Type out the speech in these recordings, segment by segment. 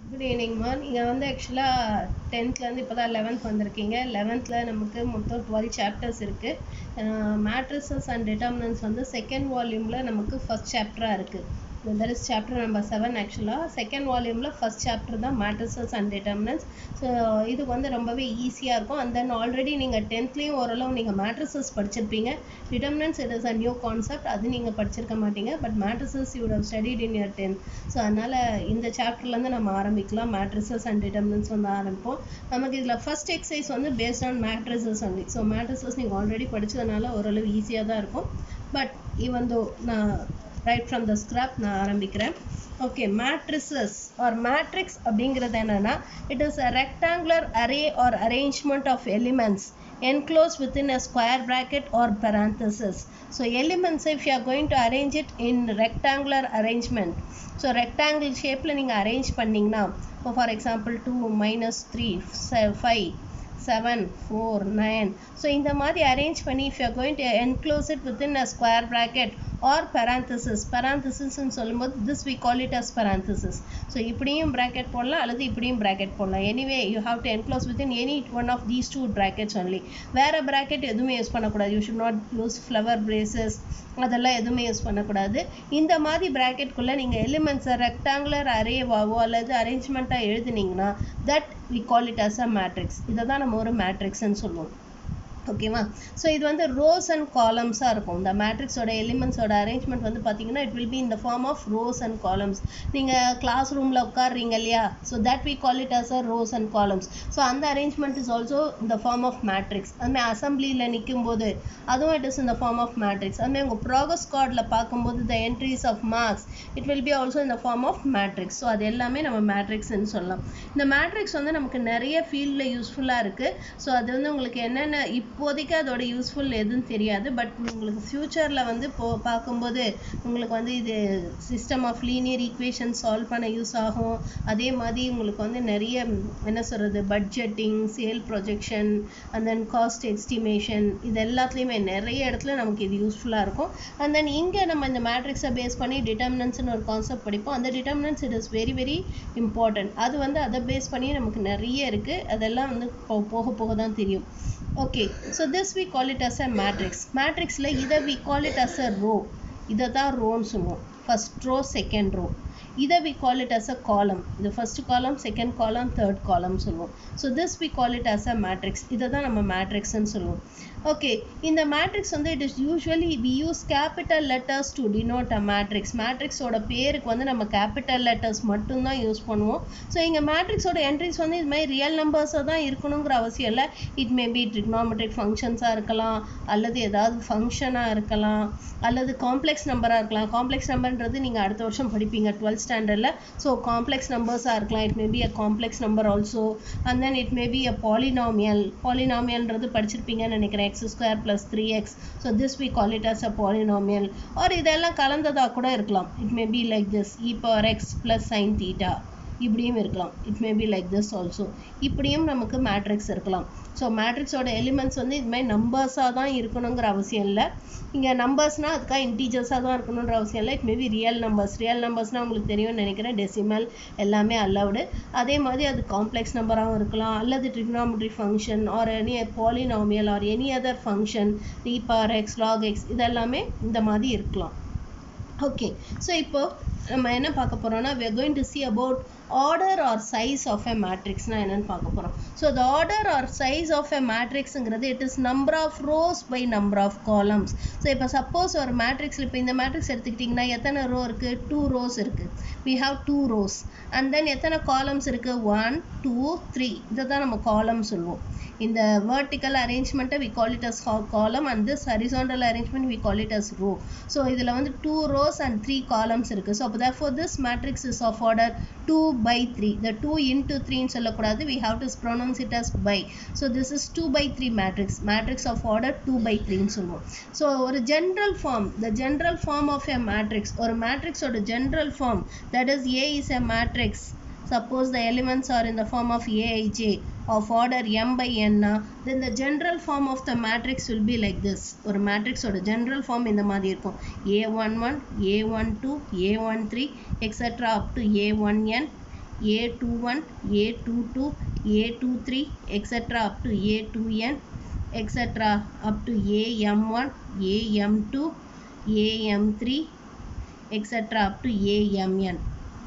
Good ஈவினிங்மா நீங்கள் வந்து ஆக்சுவலாக டென்த்லேருந்து இப்போ தான் லெவன்த் வந்திருக்கீங்க லெவன்த்தில் நமக்கு மொத்தம் டுவெல் சாப்டர்ஸ் இருக்குது மேட்ரிசஸ் அண்ட் டிட்டர்மினன்ஸ் வந்து செகண்ட் வால்யூமில் நமக்கு ஃபஸ்ட் சாப்டராக இருக்குது that is chapter number seven ஆக்சுவலாக செகண்ட் வால்யூமில் ஃபஸ்ட் சாப்டர் தான் மேட்ரிசஸ் அண்ட் டிட்டர்மினன்ஸ் ஸோ இது வந்து ரொம்பவே ஈஸியாக இருக்கும் அண்ட் தென் ஆல்ரெடி நீங்கள் டென்த்லேயும் ஓரளவு நீங்கள் மேட்ரிசஸ் படிச்சிருப்பீங்க determinants it is a new concept அது நீங்கள் படிச்சிருக்க மாட்டீங்க but matrices you have studied in year tenth so அதனால் இந்த சாப்டர்லேருந்து நம்ம ஆரம்பிக்கலாம் மேட்ரிசஸ் அண்ட் டிட்டர்மினன்ஸ் வந்து ஆரம்பிப்போம் நமக்கு இதில் ஃபஸ்ட் எக்ஸசைஸ் வந்து based on matrices only so matrices நீங்கள் ஆல்ரெடி படிச்சதுனால ஓரளவு ஈஸியாக தான் இருக்கும் பட் ஈவன் தோ நான் ரைட் ஃப்ரம் த ஸ்கிராப் நான் ஆரம்பிக்கிறேன் ஓகே மேட்ரிசஸ் ஆர் மேட்ரிக்ஸ் அப்படிங்கிறது என்னன்னா it is a rectangular array or arrangement of elements enclosed within a square bracket or parenthesis so elements if you are going to arrange it in rectangular arrangement so rectangle shapeல நீங்க arrange பண்ணீங்கன்னா இப்போ for example 2 minus 3 5 7 4 9 so இந்த மாதிரி arrange பண்ணி if you are going to enclose it within a square bracket or parenthesis parenthesis ன்னு சொல்லும்போது this we call it as parenthesis so இப்படியும் bracket போடலாம் அல்லது இப்படியும் bracket போடலாம் anyway you have to enclose within any one of these two brackets only வேற bracket எதுவுமே use பண்ணக்கூடாது you should not use flower braces அதெல்லாம் எதுவுமே யூஸ் பண்ணக்கூடாது இந்த மாதிரி ப்ராக்கெட்குள்ளே நீங்கள் எலிமெண்ட்ஸை ரெக்டாங்குலர் அரேவாவோ அல்லது அரேஞ்ச்மெண்ட்டாக எழுதுனீங்கன்னா that we call it as a matrix இதை தான் நம்ம ஒரு மேட்ரிக்ஸ்ன்னு சொல்லுவோம் ஓகேவா ஸோ இது வந்து ரோஸ் அண்ட் காலம்ஸாக இருக்கும் இந்த மேட்ரிக்ஸோட எலிமெண்ட்ஸோட அரேஞ்ச்மெண்ட் வந்து பார்த்தீங்கன்னா இட் வில் பி இந்த form of rows and columns நீங்கள் கிளாஸ் ரூமில் உட்காடுறீங்க இல்லையா so that we call it as a rows and columns so அந்த அரேஞ்ச்மெண்ட் இஸ் ஆல்சோ இந்த ஃபார்ம் ஆஃப் மேட்ரிக்ஸ் அதுமாதிரி அசம்பிளியில் நிற்கும் போது அதுவும் இட் இஸ் இந்த ஃபார்ம் ஆஃப் மேட்ரிக்ஸ் அதுமாதிரி உங்கள் ப்ராகஸ் கார்டில் பார்க்கும்போது the entries of marks it will be also இந்த ஃபார்ம் ஆஃப் மேட்ரிக்ஸ் ஸோ அது எல்லாமே நம்ம மேட்ரிக்ஸ்ன்னு சொல்லலாம் இந்த மேட்ரிக்ஸ் வந்து நமக்கு நிறைய ஃபீல்டில் யூஸ்ஃபுல்லாக இருக்குது ஸோ அது வந்து உங்களுக்கு என்னென்ன இப்போதைக்கு அதோட யூஸ்ஃபுல் எதுன்னு தெரியாது பட் உங்களுக்கு ஃப்யூச்சரில் வந்து போ பார்க்கும்போது உங்களுக்கு வந்து இது system of linear equation solve பண்ண யூஸ் ஆகும் அதே மாதிரி உங்களுக்கு வந்து நிறைய என்ன சொல்கிறது budgeting sale projection and then cost estimation இது எல்லாத்துலேயுமே நிறைய இடத்துல நமக்கு இது யூஸ்ஃபுல்லாக இருக்கும் அண்ட் தென் இங்கே நம்ம இந்த மேட்ரிக்ஸை பேஸ் பண்ணி டிட்டர்மினன்ஸ்னு ஒரு கான்செப்ட் படிப்போம் அந்த determinants it is very very important அது வந்து அதை பேஸ் பண்ணி நமக்கு நிறைய இருக்குது அதெல்லாம் வந்து போக போக தான் தெரியும் okay so this we call it as a matrix மேட்ரிக்ஸில் இதை we call it as a row இதை தான் ரோன்னு சொல்லுவோம் ஃபஸ்ட் ரோ செகண்ட் ரோ இதை we call it as a column இது first column second column third column சொல்லுவோம் so this we call it as a matrix இதை தான் நம்ம மேட்ரிக்ஸ்ன்னு சொல்லுவோம் ஓகே இந்த மேட்ரிக்ஸ் வந்து it is usually we use capital letters to denote a matrix மேட்ரிக்ஸோட பேருக்கு வந்து நம்ம கேபிட்டல் லெட்டர்ஸ் மட்டும்தான் யூஸ் பண்ணுவோம் ஸோ இங்கே மேட்ரிக்ஸோட என்ட்ரிஸ் வந்து இது மாதிரி ரியல் நம்பர்ஸாக தான் இருக்கணுங்கிற அவசியம் இல்லை இட் மே பி ட்ரிக்னாமெட்ரிக் ஃபங்க்ஷன்ஸாக இருக்கலாம் அல்லது ஏதாவது ஃபங்க்ஷனாக இருக்கலாம் அல்லது காம்ப்ளெக்ஸ் நம்பராக இருக்கலாம் காம்ப்ளெக்ஸ் நம்பர்ன்றது நீங்கள் அடுத்த வருஷம் படிப்பீங்க டுவெல்த் ஸ்டாண்டர்டில் ஸோ காம்ப்ளெக்ஸ் நம்பர்ஸாக இருக்கலாம் it may be a complex number also and then it may be a polynomial பாலினாமியல்ன்றது படிச்சிருப்பீங்கன்னு நினைக்கிறேன் x square plus three x so this we call it as a polynomial or இதெல்லாம் கலந்ததாக கூட இருக்கலாம் it may be like this e power x plus sine theta இப்படியும் இருக்கலாம் it may be like this also இப்படியும் நமக்கு matrix இருக்கலாம் so மேட்ரிக்ஸோட elements வந்து இது மாதிரி நம்பர்ஸாக தான் இருக்கணுங்கிற அவசியம் இல்லை இங்கே நம்பர்ஸ்னால் அதுக்காக இன்டீஜர்ஸாக தான் இருக்கணுன்ற அவசியம் இல்லை it may be real numbers real நம்பர்ஸ்னால் உங்களுக்கு தெரியும்னு நினைக்கிறேன் டெசிமல் எல்லாமே அலவுடு அதே மாதிரி அது காம்ப்ளெக்ஸ் நம்பராகவும் இருக்கலாம் அல்லது trigonometry function or any polynomial or any other function e power x log x இதெல்லாமே இந்த மாதிரி இருக்கலாம் ஓகே ஸோ இப்போ நம்ம என்ன பார்க்க போகிறோம்னா we are going to see about order or size of a matrixனா என்னன்னு பார்க்க போகிறோம் ஸோ the order or size of a matrixங்கிறது it is number of rows by number of columns so இப்போ சப்போஸ் ஒரு மேட்ரிக்ஸில் இப்போ இந்த மேட்ரிக்ஸ் எடுத்துக்கிட்டிங்கன்னா எத்தனை ரோ இருக்குது டூ ரோஸ் இருக்குது we have two rows and then எத்தனை காலம்ஸ் இருக்குது ஒன் டூ த்ரீ இதை தான் நம்ம காலம் சொல்லுவோம் இந்த vertical arrangement we call it as column and this horizontal arrangement we call it as row so இதில் வந்து two rows and three columns இருக்கு so therefore this matrix is of order 2 by 3 the 2 into 3 ன்னு சொல்லக்கூடாது we have to pronounce it as by so this is 2 by 3 matrix matrix of order 2 by 3 ன்னு சொல்லுவோம் so ஒரு general form the general form of a matrix ஒரு matrix ஓட general form that is A is a matrix suppose the elements are in the form of aij of order m by n னா then the general form of the matrix will be like this ஒரு matrix ஓட general form இந்த மாதிரி இருக்கும் a11 a12 a13 etc up to a1n a21 a22 a23 etc up to a2n etc up to am1 am2 am3 etc up to amn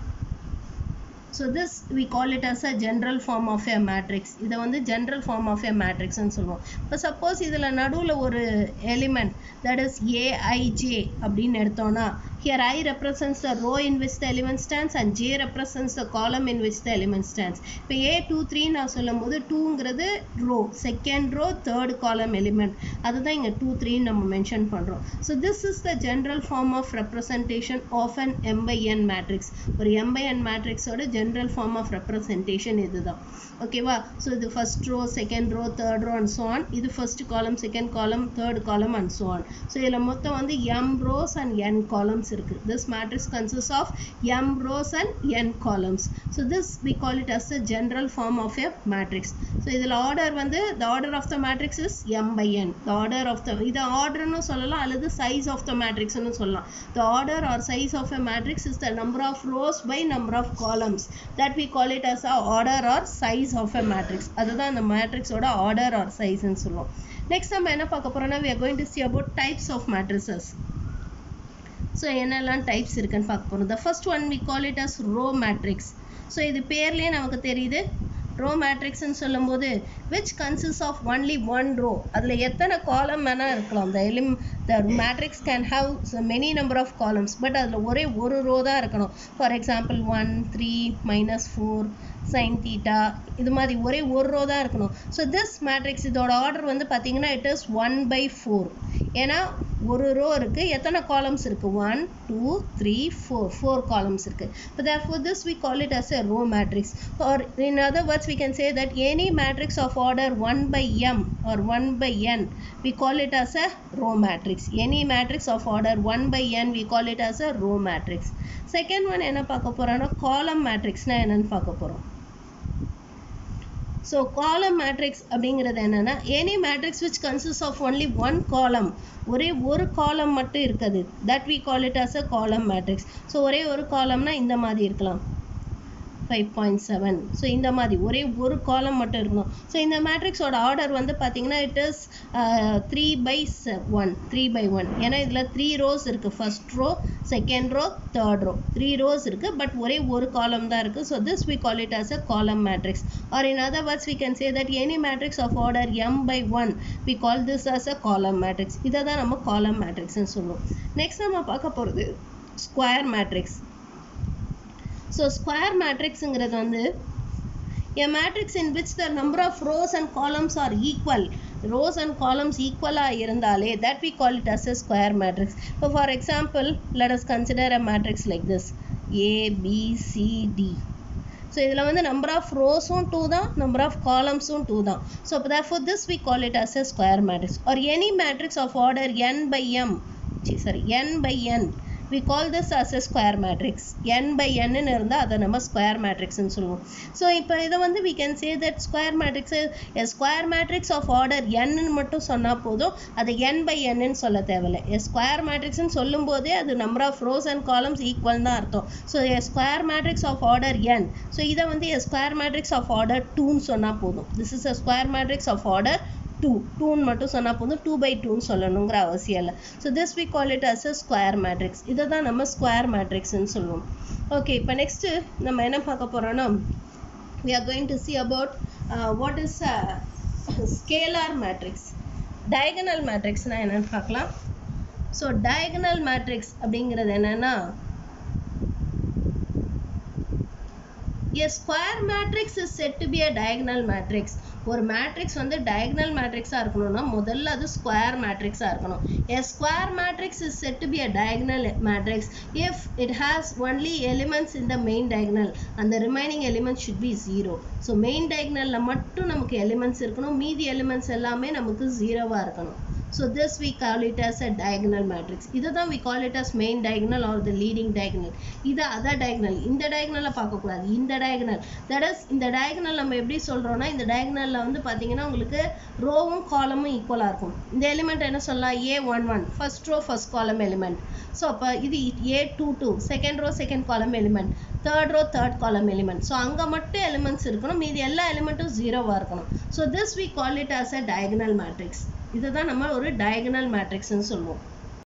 so this we call it as a general form of a matrix இதை வந்து general form of a matrix ன்னு சொல்லுவோம் இப்போ suppose இதில் நடுவில் ஒரு element that is aij அப்படின்னு எடுத்தோம்னா here i represents the row in which the element stands and j represents the column in which the element stands இப்போ a 2 3 நான் சொல்லும்போது 2ங்கிறது row second row third column element அதுதான் இங்கே 2 3 நம்ம mention பண்ணுறோம் so this is the general form of representation of an m by n matrix ஒரு m by n matrix ஓட general form of representation இதுதான் ஓகேவா ஸோ இது first row second row third row and so on இது first column second column third column and so on so இதில் மொத்தம் வந்து m rows and n columns இருக்கு this matrix consists of m rows and n columns so this we call it as the general form of a matrix so இதில் order வந்து the order of the matrix is m by n the order of த இது ஆர்டர்னு சொல்லலாம் அல்லது size of the மேட்ரிக்ஸ்னு சொல்லலாம் the order or size of a matrix is the number of rows by number of columns that we call it as a order or size of a matrix அதுதான் அந்த மேட்ரிக்ஸோட order R சைஸ்ன்னு சொல்லுவோம் next நம்ம என்ன பார்க்க போறோம்னா we are going to see about types of matrices ஸோ என்னெல்லாம் types இருக்குன்னு பார்க்க போகிறோம் the first one we call it as row matrix so இது பேர்லேயே நமக்கு தெரியுது ரோ மேட்ரிக்ஸ்னு சொல்லும்போது which consists of only one row அதில் எத்தனை காலம் வேணால் இருக்கலாம் the elem the matrix can have many number of columns but அதில் ஒரே ஒரு ரோ தான் இருக்கணும் for example one three minus four sine theta இது மாதிரி ஒரே ஒரு ரோ தான் இருக்கணும் ஸோ திஸ் மேட்ரிக்ஸ் இதோட ஆர்டர் வந்து பார்த்தீங்கன்னா it is one by four ஏன்னா ஒரு ரோ இருக்குது எத்தனை காலம்ஸ் இருக்குது one two three four four columns இருக்குது இப்போ therefore this we call it as a row matrix or in other words we can say that any matrix of order 1 by m or 1 by n we call it as a row matrix any matrix of order 1 by n we call it as a row matrix second one என்ன பார்க்க போறோம்னா column matrixனா என்னன்னு பார்க்க போறோம் so காலம் matrix அப்படிங்கிறது என்னன்னா any matrix which consists of only one column ஒரே ஒரு காலம் மட்டும் இருக்குது that we call it as a column matrix so ஒரே ஒரு காலம்னா இந்த மாதிரி இருக்கலாம் ஃபைவ் பாயிண்ட் செவன் ஸோ இந்த மாதிரி ஒரே ஒரு காலம் மட்டும் இருக்கணும் ஸோ இந்த மேட்ரிக்ஸோட ஆர்டர் வந்து பார்த்தீங்கன்னா it is three by one three by one ஏன்னா இதில் த்ரீ ரோஸ் இருக்குது first row second row third row three rows இருக்குது பட் ஒரே ஒரு காலம் தான் இருக்குது so this we call it as a column matrix or in other words we can say that any matrix of order m by one we call this as a column matrix இதை தான் நம்ம காலம் மேட்ரிக்ஸ்னு சொல்லுவோம் next நம்ம பார்க்க போகிறது square matrix so square மேட்ரிக்ஸுங்கிறது வந்து a matrix in which the number of rows and columns are equal rows and columns ஈக்குவலாக இருந்தாலே that we call it as a square matrix so for example let us consider a matrix like this a b c d so இதில் வந்து number of ரோஸும் two தான் number of காலம்ஸும் two தான் so அப்போ therefore this we call it as a square matrix or any matrix of order n by m sorry n by n we call this as a square matrix n by n ன்னு இருந்தால் அதை நம்ம square matrix ன்னு சொல்லுவோம் so இப்போ இதை வந்து we can say that square matrix is a square matrix of order n ன்னு மட்டும் சொன்னால் போதும் அது n by n ன்னு சொல்ல தேவையில்லை a square matrix ன்னு சொல்லும் போதே அது number of rows and columns equal தான் அர்த்தம் so a square matrix of order n so இதை வந்து a square matrix of order 2 ன்னு சொன்னால் போதும் this is a square matrix of order two டூன்னு மட்டும் சொன்னால் போதும் டூ பை டூன்னு சொல்லணுங்கிற அவசியம் இல்லை so this we call it as a square matrix இதை தான் நம்ம ஸ்கொயர் மேட்ரிக்ஸ்னு சொல்லுவோம் ஓகே இப்போ நெக்ஸ்ட்டு நம்ம என்ன பார்க்க போகிறோன்னா we are going to see about uh, what is a scalar matrix diagonal matrixனா என்னன்னு பார்க்கலாம் ஸோ diagonal matrix அப்படிங்கிறது என்னன்னா A square matrix is said to be a diagonal matrix. ஒரு மேட்ரிக்ஸ் வந்து டயகனல் மேட்ரிக்ஸாக இருக்கணும்னா முதல்ல அது ஸ்கொயர் மேட்ரிக்ஸாக இருக்கணும் a square matrix is said to be a diagonal matrix if it has only elements in the main diagonal and the remaining elements should be zero so main டயகனலில் மட்டும் நமக்கு எலிமெண்ட்ஸ் இருக்கணும் மீதி எலிமெண்ட்ஸ் எல்லாமே நமக்கு ஜீரோவாக இருக்கணும் So this we call it as a diagonal matrix. இதை தான் we call it as main diagonal or the leading diagonal. இது other diagonal. இந்த diagonal பார்க்கக்கூடாது இந்த diagonal. That is இந்த diagonal நம்ம எப்படி சொல்றோம்னா இந்த diagonalல வந்து பார்த்தீங்கன்னா உங்களுக்கு ரோவும் காலமும் ஈக்குவலாக இருக்கும் இந்த எலிமெண்ட் என்ன சொல்லலாம் a one one first row first column element so அப்போ இது a two two second row second column element third row third column element so அங்கே மட்டும் எலிமெண்ட்ஸ் இருக்கணும் மீதி எல்லா எலிமெண்ட்டும் ஜீரோவாக இருக்கணும் so this we call it as a diagonal matrix இதுதான் நம்ம ஒரு டயகனல் மேட்ரிக்ஸ்னு சொல்லுவோம்